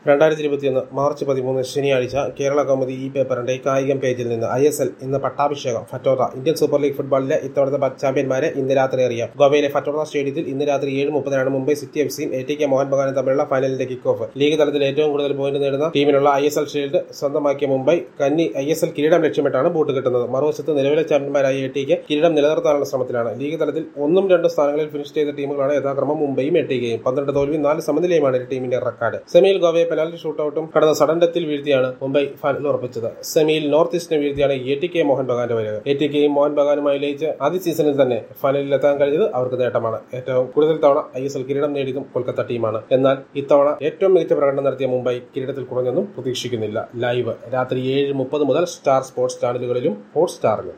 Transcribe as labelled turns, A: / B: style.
A: രണ്ടായിരത്തി ഇരുപത്തിയൊന്ന് മാർച്ച് പതിമൂന്ന് ശനിയാഴ്ച കേരള കൗമുദി ഈ പേപ്പറിന്റെ കായികം പേജിൽ നിന്ന് ഐ എസ് എൽ ഇന്ന് പട്ടാഭിഷേകം ഫറ്റോറ ഇന്ത്യൻ സൂപ്പർ ലീഗ് ഫുട്ബോളിലെ ഇത്തവണത്തെ ചാമ്പ്യന്മാരെ ഇന്ന് രാത്രി അറിയാം ഗോവയിലെ ഫറ്റോറ സ്റ്റേഡിയത്തിൽ ഇന്ന് രാത്രി ഏഴ് മുപ്പതിനാണ് മുംബൈ സിറ്റി എഫ് സിയും എ ടി കെ മോഹൻ ബഗാനും തമ്മിലുള്ള ഫൈനലിന്റെ കിക്ക് ഓഫ് ലീഗ് തലത്തിൽ ഏറ്റവും കൂടുതൽ പോയിന്റ് നേടുന്ന ടീമിനുള്ള ഐ എസ് എൽ ഷീൽഡ് സ്വന്തമാക്കിയ മുംബൈ കന്നി ഐ എസ് എൽ കിരീടം ലക്ഷ്യമിട്ടാണ് ബൂട്ട് കിട്ടുന്നത് മറുവശത്ത് നിലവിലെ ചാമ്പ്യന്മാരായ എ ടി കെ കിരീടം നിലനിർത്താനുള്ള ശ്രമത്തിലാണ് ലീഗ് തലത്തിൽ ഒന്നും രണ്ടും സ്ഥാനങ്ങളിൽ ഫിനിഷ് ചെയ്ത ടീമുകളാണ് യഥാക്രമം മുംബൈയും എ ടി കെയും പന്ത്രണ്ട് തോൽവി നാല് സമനിലയുമാണ് ഇരു ടീമിന്റെ റെക്കോർഡ് സെമിയിൽ ഗോവയെ പെനാൽറ്റി ഷൂട്ടൌട്ടും കടന്ന സഡൻ ഡെത്തിൽ വീഴ്ത്തിയാണ് മുംബൈ ഫൈനൽ ഉറപ്പിച്ചത് സെമിയിൽ നോർത്ത് ഈസ്റ്റിനെ വീഴ്ത്തിയാണ് എ ടി കെ മോഹൻ ബഗാന്റെ വരവ് എ ടി കെയും മോഹൻ ബഗാനുമായി ലയിച്ച് ആദ്യ സീസണിൽ തന്നെ ഫൈനലിൽ എത്താൻ കഴിഞ്ഞത് അവർക്ക് നേട്ടമാണ് ഏറ്റവും കൂടുതൽ തവണ ഐ എസ് എൽ കിരീടം നേടിയതും കൊൽക്കത്ത ടീമാണ് എന്നാൽ ഇത്തവണ ഏറ്റവും മികച്ച പ്രകടനം നടത്തിയ മുംബൈ കിരീടത്തിൽ കുറഞ്ഞൊന്നും പ്രതീക്ഷിക്കുന്നില്ല ലൈവ് രാത്രി ഏഴ് മുപ്പത് മുതൽ സ്റ്റാർ സ്പോർട്സ് ചാനലുകളിലും ഹോട്ട് സ്റ്റാറിലും